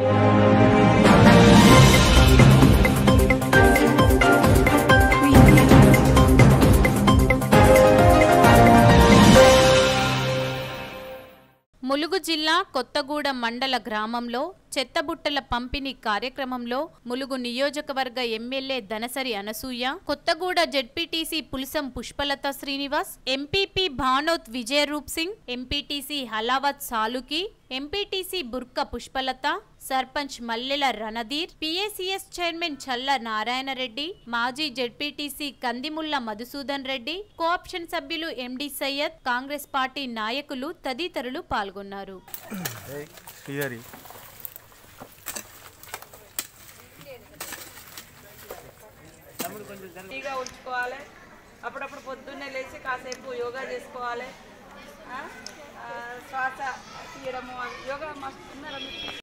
ములుగు జిల్లా కొత్తగూడెం మండల గ్రామంలో చెత్తబుట్టల పంపిణీ కార్యక్రమంలో ములుగు నియోజకవర్గ MLA Danasari Anasuya Kothaguda ZPTC Pulisam Pushpalatha Srinivas MPP Banoth Vijayaroop Singh MPTC Halavath Saluki MPTC Burka Pushpalatha sarpanch Mallela Ranadheer PACS chairman Challa Narayanareddy మాజీ జెడ్పీటీసీ కందిముల్ల మధుసూదన్ రెడ్డి కోఆప్షన్ సభ్యులు ఎండి సయ్యద్ కాంగ్రెస్ పార్టీ నాయకులు తదితరులు పాల్గొన్నారు శ్రీహరి ఫ్రీగా ఉంచుకోవాలి అప్పుడప్పుడు పొద్దున్నే లేచి కాసేపు యోగా చేసుకోవాలి ఆ? ఆ, శ్వాస తీయడము యోగా మస్తు ఉన్నారా మీకు?